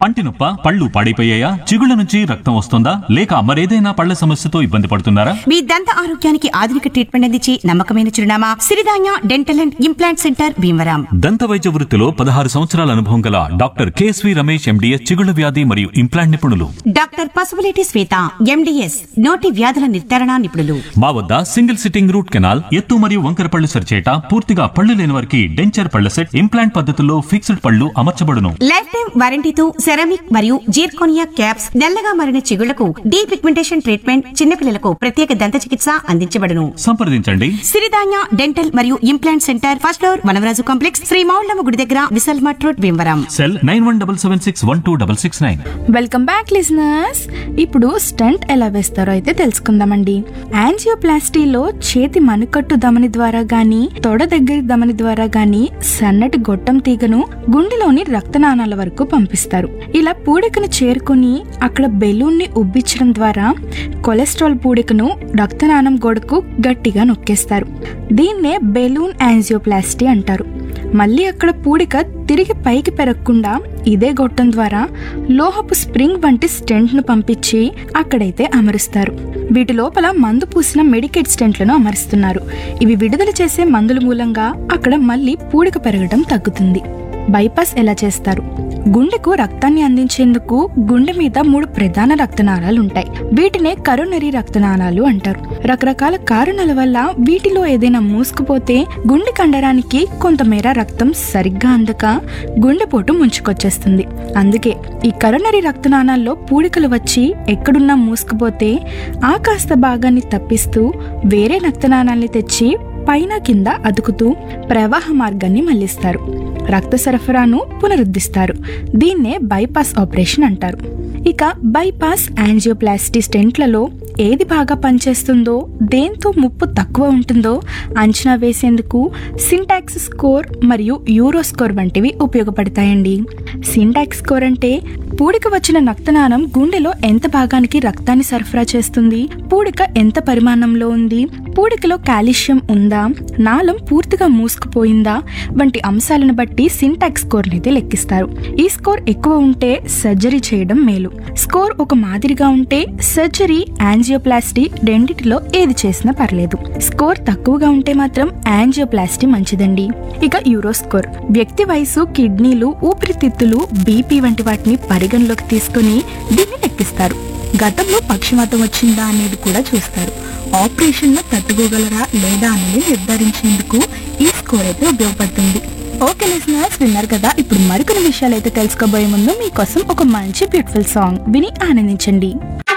పంటి నొప్ప పళ్ళు పాడైపోయాయా చిగుళ్ళ నుంచి రక్తం వస్తుందా లేక మరేదైనా పళ్ళ సమస్యతో ఇబ్బంది పడుతున్నారా మీ దంత ఆరోగ్యానికి ఆధునిక ట్రీట్మెంట్ అందించి నమ్మకమైన చిరునామా Siridhanya dental and implant center Bhimavaram దంత వైద్య వృత్తిలో పదహారు సంవత్సరాల అనుభవం గల డాక్టర్ కేఎస్వి రమేష్ ఎండిఎస్ చిగుళ్ళ వ్యాధి మరియు ఇంప్లాంట్ నిపుణులు డాక్టర్ పసుపులేటి శ్వేత ఎండిఎస్ నోటి వ్యాధుల నిర్ధారణ నిపుణులు మా వద్ద సింగిల్ సిట్టింగ్ రూట్ కెనాల్ ఎత్తు మరియు వంకర పళ్ళు సరిచేట పూర్తిగా పళ్ళు లేని వారికి డెంచర్ పళ్ళ సెట్ ఇంప్లాంట్ పద్ధతుల్లో ఫిక్స్డ్ పళ్ళు అమర్చబడును లైఫ్ టైం వారంటీతో సెరామిక్ మరియు జీర్కోనియా క్యాప్స్ నల్లగా మారిన చిగుళ్లకు డీ పిగ్మెంటేషన్ ట్రీట్మెంట్ చిన్నపిల్లలకు ప్రత్యేక దంత చికిత్స అందించబడును సంప్రదించండి సిరిధాన్య డెంటల్ మరియు implant center first floor Vanavaraju complex Shri Moullamma గుడి దగ్గర Vishal mart road Bhimavaram cell nine one double seven six one two double six nine welcome back listeners ఇప్పుడు స్టంట్ ఎలా వేస్తారో అయితే తెలుసుకుందామండి యాంజియోప్లాస్టీలో చేతి మణికట్టు ధమని ద్వారా గాని తొడ దగ్గరి ధమని ద్వారా గాని సన్నటి గొట్టం తీగను గుండెలోని రక్తనాళాల వరకు పంపిస్తారు ఇలా పూడికను చేరుకుని అక్కడ బెలూన్ ని ఉబ్బించడం ద్వారా కొలెస్ట్రాల్ పూడికను రక్తనాళం గోడకు గట్టిగా నొక్కేస్తారు దీన్నే బెలూన్ యాంజియోప్లాస్టీ అంటారు మళ్ళీ అక్కడ పూడిక తిరిగి పైకి పెరగకుండా ఇదే గొట్టం ద్వారా లోహపు స్ప్రింగ్ వంటి స్టెంట్ ను పంపించి అక్కడైతే అమరుస్తారు వీటి లోపల మందు పూసిన మెడికేట్ స్టెంట్లను అమరుస్తున్నారు ఇవి విడుదల చేసే మందుల మూలంగా అక్కడ మళ్ళీ పూడిక పెరగడం తగ్గుతుంది బైపాస్ ఎలా చేస్తారు గుండెకు రక్తాన్ని అందించేందుకు గుండె మీద మూడు ప్రధాన రక్తనాళాలు ఉంటాయి వీటినే కరోనరీ రక్తనాళాలు అంటారు రకరకాల కారణాల వల్ల వీటిలో ఏదైనా మూసుకుపోతే గుండె కండరానికి కొంతమేర రక్తం సరిగ్గా అందక గుండెపోటు ముంచుకొచ్చేస్తుంది అందుకే ఈ కరోనరీ రక్తనాళాల్లో పూడికలు వచ్చి ఎక్కడున్నా మూసుకుపోతే ఆ కాస్త భాగాన్ని తప్పిస్తూ వేరే రక్తనాళాల్ని తెచ్చి పైన కింద అదుకుతూ ప్రవాహ మార్గాన్ని మళ్లిస్తారు రక్త సరఫరాను పునరుద్ధరిస్తారు దీన్నే బైపాస్ ఆపరేషన్ అంటారు ఇక బైపాస్ యాంజియోప్లాస్టీ స్టెంట్లలో ఏది బాగా పనిచేస్తుందో దేంతో ముప్పు తక్కువ ఉంటుందో అంచనా వేసేందుకు సింటాక్స్ స్కోర్ మరియు యూరో స్కోర్ వంటివి ఉపయోగపడతాయండి సింటాక్స్ స్కోర్ అంటే పూడిక వచ్చిన రక్తనాళం గుండెలో ఎంత భాగానికి రక్తాన్ని సరఫరా చేస్తుంది పూడిక ఎంత పరిమాణంలో ఉంది పూడికలో కాల్షియం ఉందా నాళం పూర్తిగా మూసుకుపోయిందా వంటి అంశాలను బట్టి సింటాక్స్ స్కోర్ అయితే లెక్కిస్తారు ఈ స్కోర్ ఎక్కువ ఉంటే సర్జరీ చేయడం మేలు స్కోర్ ఒక మాదిరిగా ఉంటే సర్జరీ యాంజియోప్లాస్టీ రెండిటిలో ఏది చేసినా పర్లేదు స్కోర్ తక్కువగా ఉంటే మాత్రం యాంజియోప్లాస్టీ మంచిదండి ఇక యూరో స్కోర్ వ్యక్తి వయసు కిడ్నీలు ఊపిరితిత్తులు బీపీ వంటి వాటిని పరిగణలోకి తీసుకుని దీన్ని లెక్కిస్తారు గతంలో పక్షవాతం వచ్చిందా అనేది కూడా చూస్తారు ఆపరేషన్ లో తట్టుకోగలరా లేదా అనేది నిర్ధారించేందుకు ఈ స్కోర్ అయితే ఉపయోగపడుతుంది ఓకే లిసనర్స్ విన్నారు కదా ఇప్పుడు మరికొన్ని విషయాలు అయితే తెలుసుకోబోయే ముందు మీకోసం ఒక మంచి బ్యూటిఫుల్ సాంగ్ విని ఆనందించండి